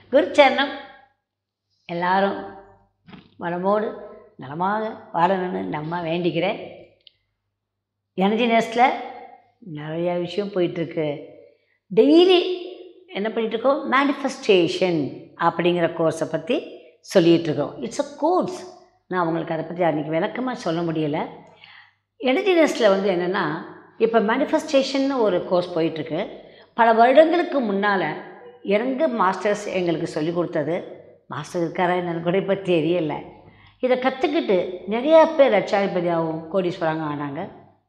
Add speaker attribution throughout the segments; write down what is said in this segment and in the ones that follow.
Speaker 1: குருச்சரணம் எல்லாரும் வளமோடு நலமாக வாழணும்னு நம்ம வேண்டிக்கிறேன் எனர்ஜி நேஸ்டில் நிறைய விஷயம் போயிட்டுருக்கு டெய்லி என்ன பண்ணிகிட்ருக்கோம் மேனிஃபெஸ்டேஷன் அப்படிங்கிற கோர்ஸை பற்றி சொல்லிகிட்ருக்கோம் இட்ஸ் அ கோர்ஸ் நான் உங்களுக்கு அதை பற்றி அன்றைக்கி விளக்கமாக சொல்ல முடியலை எனர்ஜி நேஸ்டில் வந்து என்னென்னா இப்போ மேனிஃபெஸ்டேஷன் ஒரு கோர்ஸ் போயிட்டுருக்கு பல வருடங்களுக்கு முன்னால் எனக்கு மாஸ்டர்ஸ் எங்களுக்கு சொல்லி கொடுத்தது மாஸ்டர் இருக்காரா என்னன்னு கூட இப்போ தெரியல இதை கற்றுக்கிட்டு நிறையா பேர் லட்சாதிபதியாகவும் கோடீஸ்வரங்க ஆனாங்க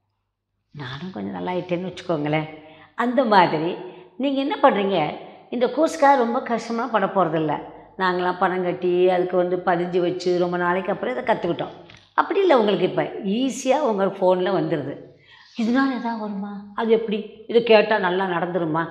Speaker 1: நானும் கொஞ்சம் நல்லா ஆயிட்டேன்னு வச்சுக்கோங்களேன் அந்த மாதிரி நீங்கள் என்ன பண்ணுறீங்க இந்த கோர்ஸ்க்காக ரொம்ப கஷ்டமாக பண்ண போகிறதில்ல நாங்களாம் பணம் கட்டி அதுக்கு வந்து பதிஞ்சு வச்சு ரொம்ப நாளைக்கு அப்புறம் இதை கற்றுக்கிட்டோம் அப்படி இல்லை உங்களுக்கு இப்போ ஈஸியாக உங்கள் ஃபோனில் வந்துடுது இதனால் எதாவது வருமா அது எப்படி இது கேட்டால் நல்லா நடந்துருமா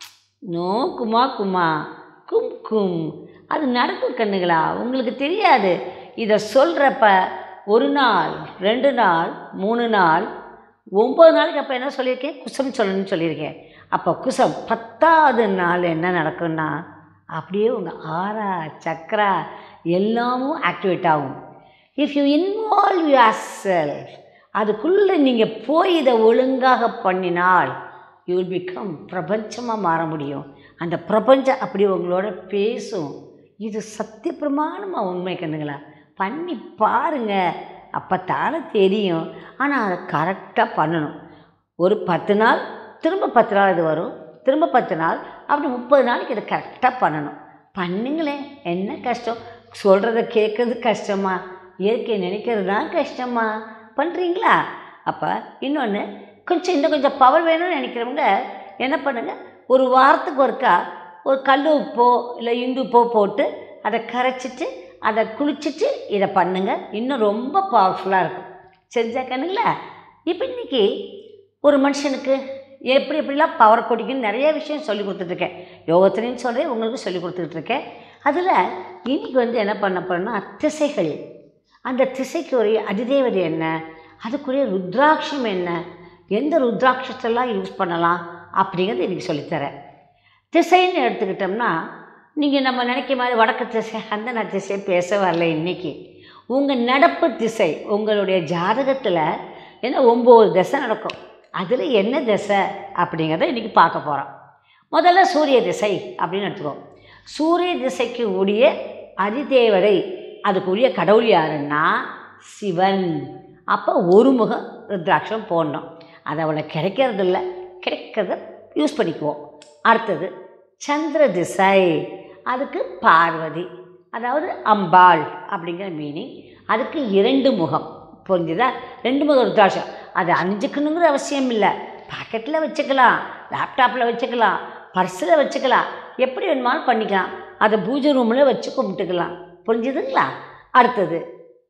Speaker 1: நோ குமா குமா கும் கும் அது நடக்கும் கண்ணுங்களா உங்களுக்கு தெரியாது இதை சொல்கிறப்ப ஒரு நாள் ரெண்டு நாள் மூணு நாள் ஒம்பது நாளைக்கு அப்போ என்ன சொல்லியிருக்கேன் குசம் சொல்லணும்னு சொல்லியிருக்கேன் அப்போ குசம் பத்தாவது நாள் என்ன நடக்கும்னா அப்படியே உங்கள் ஆறா சக்கரா எல்லாமும் ஆக்டிவேட் ஆகும் if you involve yourself அதுக்குள்ளே நீங்கள் போய் இதை ஒழுங்காக பண்ணினால் யூ வில் பிகம் பிரபஞ்சமாக மாற முடியும் அந்த பிரபஞ்சம் அப்படி உங்களோட பேசும் இது சத்திய பிரமாணமாக உண்மை கண்ணுங்களா பண்ணி பாருங்க அப்போ தானே தெரியும் ஆனால் அதை கரெக்டாக பண்ணணும் ஒரு பத்து நாள் திரும்ப பத்து நாள் இது வரும் திரும்ப பத்து நாள் அப்படி முப்பது நாளைக்கு இதை கரெக்டாக பண்ணணும் பண்ணுங்களேன் என்ன கஷ்டம் சொல்கிறத கேட்குறது கஷ்டமா இயற்கையை நினைக்கிறது தான் கஷ்டமா பண்ணுறீங்களா அப்போ இன்னொன்று கொஞ்சம் இன்னும் கொஞ்சம் பவர் வேணும்னு நினைக்கிறவங்க என்ன பண்ணுங்கள் ஒரு வாரத்துக்கு ஒருக்கா ஒரு கல் உப்போ இல்லை இந்து உப்போ போட்டு அதை கரைச்சிட்டு அதை குளிச்சுட்டு இதை பண்ணுங்கள் இன்னும் ரொம்ப பவர்ஃபுல்லாக இருக்கும் செஞ்சா கண்ணுங்களா இப்போ இன்றைக்கி ஒரு மனுஷனுக்கு எப்படி எப்படிலாம் பவர் கொடிக்குன்னு நிறைய விஷயம் சொல்லி கொடுத்துட்ருக்கேன் யோகத்திலையும் சொல்கிறேன் உங்களுக்கு சொல்லி கொடுத்துட்ருக்கேன் அதில் இன்றைக்கி வந்து என்ன பண்ண போகிறோன்னா திசைகள் அந்த திசைக்கு ஒரு அதிதேவதை என்ன அதுக்குரிய ருத்ராட்சம் என்ன எந்த ருத்ராட்சத்தெல்லாம் யூஸ் பண்ணலாம் அப்படிங்கிறது இன்றைக்கி சொல்லித்தரேன் திசைன்னு எடுத்துக்கிட்டோம்னா நீங்கள் நம்ம நினைக்க மாதிரி வடக்கு திசை அந்த நான் திசை பேச வரல இன்றைக்கி உங்கள் நடப்பு திசை உங்களுடைய ஜாதகத்தில் என்ன ஒம்பது திசை நடக்கும் அதில் என்ன திசை அப்படிங்கிறத இன்றைக்கி பார்க்க போகிறோம் முதல்ல சூரிய திசை அப்படின்னு எடுத்துக்கோம் சூரிய திசைக்கு உரிய அதிதேவதை அதுக்குரிய கடவுள் யாருன்னா சிவன் அப்போ ஒரு முகம் ருத்ராட்சம் போடணும் அது அவளை கிடைக்கிறது இல்லை கிடைக்கிறத யூஸ் பண்ணிக்குவோம் அடுத்தது சந்திர திசை அதுக்கு பார்வதி அதாவது அம்பாள் அப்படிங்கிற மீனிங் அதுக்கு இரண்டு முகம் புரிஞ்சுதா ரெண்டு முகம் ருத்ராட்சம் அது அணிஞ்சுக்கணுங்கிற அவசியம் இல்லை பாக்கெட்டில் வச்சுக்கலாம் லேப்டாப்பில் வச்சுக்கலாம் பர்ஸில் வச்சுக்கலாம் எப்படி வேணுமாலும் பண்ணிக்கலாம் அதை பூஜை ரூமில் வச்சு கும்பிட்டுக்கலாம் புரிஞ்சுதுங்களா அடுத்தது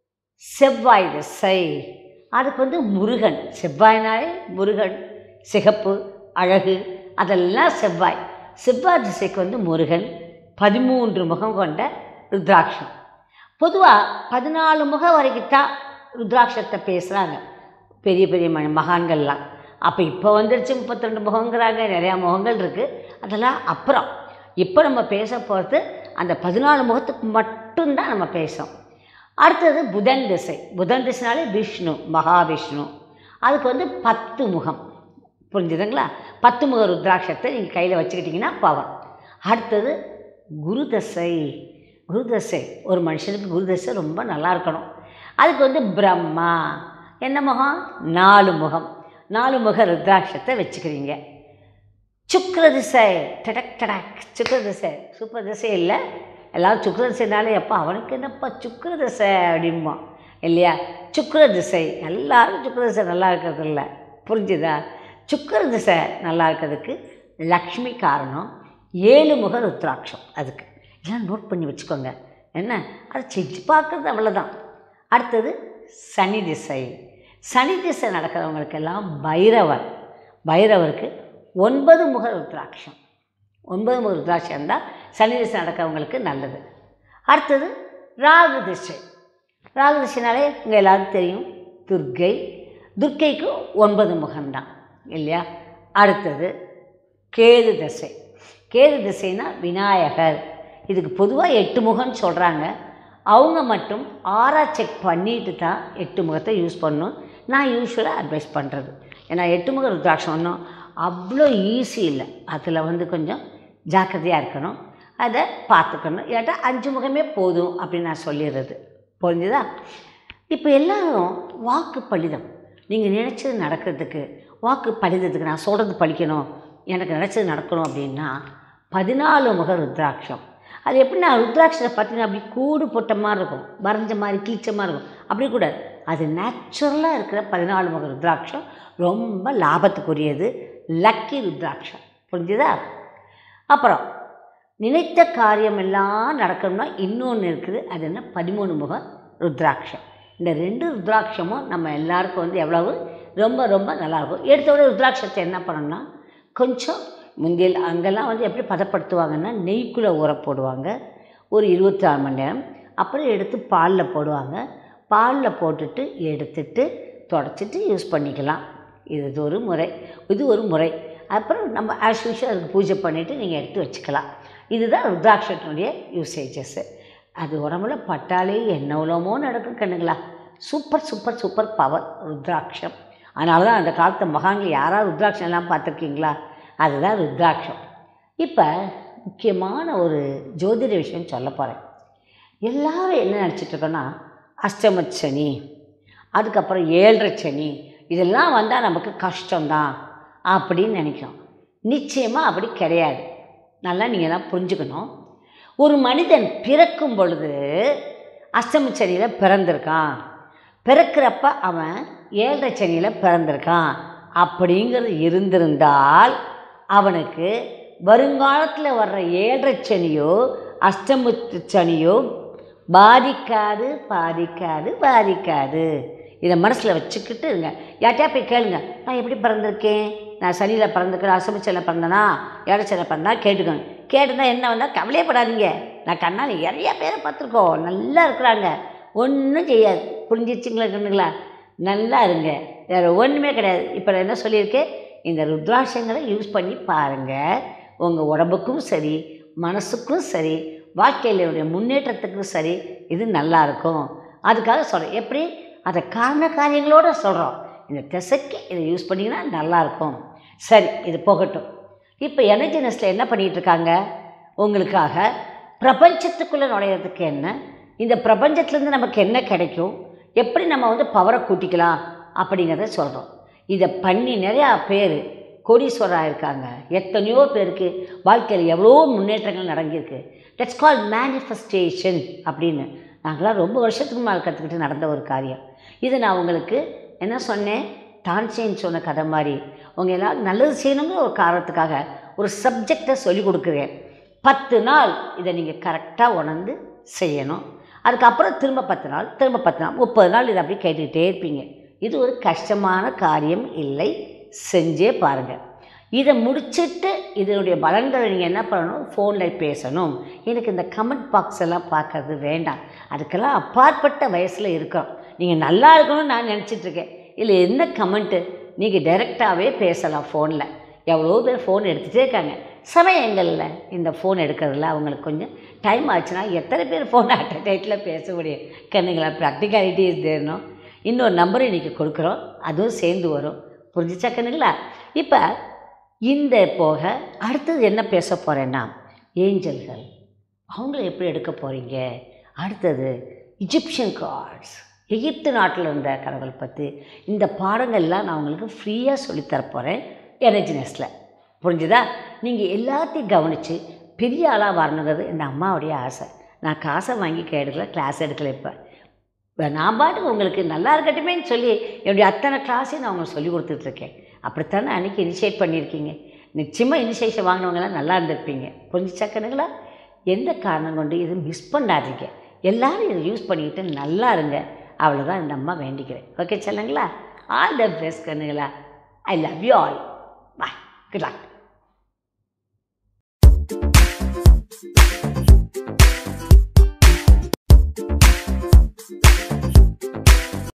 Speaker 1: செவ்வாய் திசை அதுக்கு வந்து முருகன் செவ்வாய்னாலே முருகன் சிகப்பு அழகு அதெல்லாம் செவ்வாய் செவ்வாய் திசைக்கு வந்து முருகன் பதிமூன்று முகம் கொண்ட ருத்ராட்சம் பொதுவாக பதினாலு முகம் வரைக்கும் தான் ருத்ராட்சத்தை பேசுகிறாங்க பெரிய பெரிய ம மகான்கள்லாம் அப்போ இப்போ வந்துருச்சு முப்பத்திரெண்டு முகங்கிறாங்க நிறையா முகங்கள் இருக்குது அதெல்லாம் அப்புறம் இப்போ நம்ம பேச போகிறது அந்த பதினாலு முகத்துக்கு மட்டும்தான் நம்ம பேசுகிறோம் அடுத்தது புதன் திசை புதன் திசைனாலே விஷ்ணு மகாவிஷ்ணு அதுக்கு வந்து பத்து முகம் புரிஞ்சுதுங்களா பத்து முக ருத்ராட்சத்தை நீங்கள் கையில் வச்சுக்கிட்டிங்கன்னா பவர் அடுத்தது குரு தசை குரு தசை ஒரு மனுஷனுக்கு குரு தசை ரொம்ப நல்லா இருக்கணும் அதுக்கு வந்து பிரம்மா என்ன முகம் நாலு முகம் நாலு முக ருத்ராட்சத்தை வச்சுக்கிறீங்க சுக்ர திசை டடக் டடக் சுக்ர திசை சூப்பர் திசை இல்லை எல்லாரும் சுக்ர திசைனாலே எப்போ அவனுக்கு என்னப்பா சுக்ர திசை அப்படிம்பா இல்லையா சுக்ர திசை எல்லாரும் சுக்ர திசை நல்லா இருக்கிறது இல்லை புரிஞ்சுதா சுக்கர திசை நல்லா இருக்கிறதுக்கு லக்ஷ்மி காரணம் ஏழு முக ருத்ராட்சம் அதுக்கு எல்லாம் நோட் பண்ணி வச்சுக்கோங்க என்ன அதை செஞ்சு பார்க்குறது அவ்வளோதான் அடுத்தது சனி திசை சனி திசை நடக்கிறவங்களுக்கெல்லாம் பைரவர் பைரவருக்கு ஒன்பது முக ருத்ராட்சம் ஒன்பது முக ருத்ராட்சம் இருந்தால் சனி திசை நடக்கிறவங்களுக்கு நல்லது அடுத்தது ராகு திசை ராகு திசைனாலே உங்கள் எல்லாருக்கும் தெரியும் துர்க்கை துர்க்கைக்கு ஒன்பது முகம்தான் இல்லையா அடுத்தது கேது திசை கேது திசைனா விநாயகர் இதுக்கு பொதுவாக எட்டு முகம்னு சொல்கிறாங்க அவங்க மட்டும் ஆறா செக் பண்ணிட்டு தான் எட்டு முகத்தை யூஸ் பண்ணணும் நான் யூஸ்வலாக அட்வைஸ் பண்ணுறது ஏன்னா எட்டு முக ருத்ராட்சம் ஒன்றும் அவ்வளோ ஈஸி இல்லை அதில் வந்து கொஞ்சம் ஜாக்கிரதையாக இருக்கணும் அதை பார்த்துக்கணும் இல்லாட்டா அஞ்சு முகமே போதும் அப்படின்னு நான் சொல்லிடுறது புரிஞ்சுதா இப்போ எல்லாரும் வாக்கு பலிதம் நீங்கள் நினச்சது நடக்கிறதுக்கு வாக்கு பலிதத்துக்கு நான் சொல்கிறது பழிக்கணும் எனக்கு நினச்சது நடக்கணும் அப்படின்னா பதினாலு முக ருத்ராட்சம் அது எப்படின்னா ருத்ராட்சத்தை பார்த்தீங்கன்னா அப்படி கூடு போட்ட மாதிரி இருக்கும் வரைஞ்ச மாதிரி கிழிச்ச மாதிரி இருக்கும் அப்படி கூடாது அது நேச்சுரலாக இருக்கிற பதினாலு முக ருத்ராட்சம் ரொம்ப லாபத்துக்குரியது லக்கி ருத்ராட்சம் புரிஞ்சுதா அப்புறம் நினைத்த காரியம் எல்லாம் நடக்கணும்னா இன்னொன்று இருக்குது அது என்ன பதிமூணு முக ருத்ராட்சம் இந்த ரெண்டு ருத்ராட்சமும் நம்ம எல்லாருக்கும் வந்து எவ்வளவு ரொம்ப ரொம்ப நல்லாயிருக்கும் எடுத்த உடனே ருத்ராட்சத்தை என்ன பண்ணணும்னா கொஞ்சம் முந்தியல் அங்கெல்லாம் வந்து எப்படி பதப்படுத்துவாங்கன்னா நெய்க்குள்ளே ஊற போடுவாங்க ஒரு இருபத்தி நாலு மணி நேரம் அப்புறம் எடுத்து பாலில் போடுவாங்க பாலில் போட்டுட்டு எடுத்துட்டு தொடச்சிட்டு யூஸ் பண்ணிக்கலாம் இது ஒரு முறை இது ஒரு முறை அப்புறம் நம்ம ஆஸ் யூஷுவல் அதுக்கு பூஜை பண்ணிவிட்டு நீங்கள் எடுத்து வச்சுக்கலாம் இதுதான் ருத்ராட்சத்தினுடைய யூசேஜஸ்ஸு அது உடம்புல பட்டாலே என்ன உலகமோ நடக்கும் கண்ணுங்களா சூப்பர் சூப்பர் சூப்பர் பவர் ருத்ராட்சம் அதனால தான் அந்த காலத்து மகான்கள் யாராவது ருத்ராட்சம் எல்லாம் பார்த்துருக்கீங்களா அதுதான் ருத்ராட்சம் இப்போ முக்கியமான ஒரு ஜோதிட விஷயம் சொல்ல போகிறேன் எல்லாரும் என்ன நினச்சிட்ருக்கோன்னா அஷ்டமச்சனி அதுக்கப்புறம் ஏழரை சனி இதெல்லாம் வந்தால் நமக்கு கஷ்டம்தான் அப்படின்னு நினைக்கிறோம் நிச்சயமாக அப்படி கிடையாது நல்லா நீங்கள்லாம் புரிஞ்சுக்கணும் ஒரு மனிதன் பிறக்கும் பொழுது அஷ்டமச்சனியில் பிறந்திருக்கான் பிறக்கிறப்ப அவன் ஏழரை சனியில் பிறந்திருக்கான் அப்படிங்கிறது இருந்திருந்தால் அவனுக்கு வருங்காலத்தில் வர்ற ஏழரை சனியோ அஷ்டம சனியோ பாதிக்காது பாதிக்காது பாதிக்காது இதை மனசில் வச்சுக்கிட்டு இருங்க யார்கிட்டயா போய் கேளுங்க நான் எப்படி பிறந்திருக்கேன் நான் சனியில் பிறந்திருக்கேன் அசமிச்சனில் பிறந்தனா ஏழச்சனில் பிறந்தா கேட்டுக்கோங்க கேட்டுனா என்ன வந்தால் கவலையப்படாதீங்க நான் கண்ணால் நிறைய பேரை பார்த்துருக்கோம் நல்லா இருக்கிறாங்க ஒன்றும் செய்யாது புரிஞ்சிச்சிங்களா கண்ணுங்களா நல்லா இருங்க வேறு ஒன்றுமே கிடையாது இப்போ நான் என்ன சொல்லியிருக்கேன் இந்த ருத்ராட்சங்களை யூஸ் பண்ணி பாருங்கள் உங்கள் உடம்புக்கும் சரி மனசுக்கும் சரி வாழ்க்கையிலுடைய முன்னேற்றத்துக்கும் சரி இது நல்லா இருக்கும் அதுக்காக சொல்கிறேன் எப்படி அதை காரண காரியங்களோடு சொல்கிறோம் இந்த திசைக்கு இதை யூஸ் பண்ணிங்கன்னா நல்லாயிருக்கும் சரி இது போகட்டும் இப்போ எனர்ஜி நெஸ்ட்டில் என்ன பண்ணிகிட்டு இருக்காங்க உங்களுக்காக பிரபஞ்சத்துக்குள்ளே நுழையிறதுக்கு என்ன இந்த பிரபஞ்சத்துலேருந்து நமக்கு என்ன கிடைக்கும் எப்படி நம்ம வந்து பவரை கூட்டிக்கலாம் அப்படிங்கிறத சொல்கிறோம் இதை பண்ணி நிறையா பேர் கோடீஸ்வரராக இருக்காங்க எத்தனையோ பேருக்கு வாழ்க்கையில் எவ்வளோ முன்னேற்றங்கள் நடந்திருக்கு தட்ஸ் கால் மேனிஃபெஸ்டேஷன் அப்படின்னு நாங்களாம் ரொம்ப வருஷத்துக்கு முன்னால் கற்றுக்கிட்டு நடந்த ஒரு காரியம் இது நான் உங்களுக்கு என்ன சொன்னேன் தான்சேன் சொன்ன கதை மாதிரி உங்கள் எல்லாம் நல்லது செய்யணுங்கிற ஒரு காரணத்துக்காக ஒரு சப்ஜெக்டை சொல்லிக் கொடுக்குறேன் பத்து நாள் இதை நீங்கள் கரெக்டாக உணர்ந்து செய்யணும் அதுக்கப்புறம் திரும்ப பத்து நாள் திரும்ப பத்து நாள் முப்பது நாள் இதை அப்படியே கேட்டுக்கிட்டே இருப்பீங்க இது ஒரு கஷ்டமான காரியம் இல்லை செஞ்சே பாருங்கள் இதை முடிச்சுட்டு இதனுடைய பலன்களை நீங்கள் என்ன பண்ணணும் ஃபோனில் பேசணும் எனக்கு இந்த கமெண்ட் பாக்ஸ் எல்லாம் பார்க்கறது வேண்டாம் அதுக்கெல்லாம் அப்பாற்பட்ட வயசில் இருக்கிறோம் நீங்கள் நல்லா இருக்கணும்னு நான் நினச்சிட்ருக்கேன் இல்லை என்ன கமெண்ட்டு நீங்கள் டைரெக்டாகவே பேசலாம் ஃபோனில் எவ்வளோ பேர் ஃபோன் எடுத்துகிட்டே இருக்காங்க சமயங்களில் இந்த ஃபோன் எடுக்கிறதுல அவங்களுக்கு கொஞ்சம் டைம் ஆச்சுன்னா எத்தனை பேர் ஃபோன் அட் அ டைட்டில் பேச முடியும் கண்ணுங்களா ப்ராக்டிகாலிட்டி இஸ் தேரணும் இன்னொரு நம்பர் இன்றைக்கி கொடுக்குறோம் அதுவும் சேர்ந்து வரும் புரிஞ்சிச்சா கண்ணுங்களா இப்போ இந்த போக அடுத்தது என்ன பேச போகிறேன்னா ஏஞ்சல்கள் அவங்கள எப்படி எடுக்க போகிறீங்க அடுத்தது இஜிப்சியன் கார்ட்ஸ் எகிப்து நாட்டில் இருந்த கடவுள் பற்றி இந்த பாடங்கள்லாம் நான் உங்களுக்கு ஃப்ரீயாக சொல்லித்தர போகிறேன் எனர்ஜினஸில் புரிஞ்சுதா நீங்கள் எல்லாத்தையும் கவனித்து பெரிய ஆளாக வரணுங்கிறது இந்த அம்மாவுடைய ஆசை நான் காசை வாங்கி எடுக்கல கிளாஸ் எடுக்கல இப்போ இப்போ நான் பாட்டுக்கு உங்களுக்கு நல்லா இருக்கட்டுமேன்னு சொல்லி என்னுடைய அத்தனை கிளாஸையும் நான் உங்களுக்கு சொல்லி கொடுத்துட்ருக்கேன் அப்படித்தானே அன்றைக்கி இனிஷியேட் பண்ணியிருக்கீங்க நிச்சயமாக இனிஷியேஷன் வாங்கினவங்களாம் நல்லா இருந்திருப்பீங்க புரிஞ்சுச்சாக்கணுங்களா எந்த காரணம் கொண்டு இது மிஸ் பண்ணாதீங்க எல்லோரும் இதை யூஸ் பண்ணிக்கிட்டு நல்லா இருங்க அவ்வளோதான் இந்த அம்மா வேண்டிக்கிறேன் ஓகே சொல்லுங்களா ஆல் த பெஸ்ட் கண்ணுங்களா I love you all bye good luck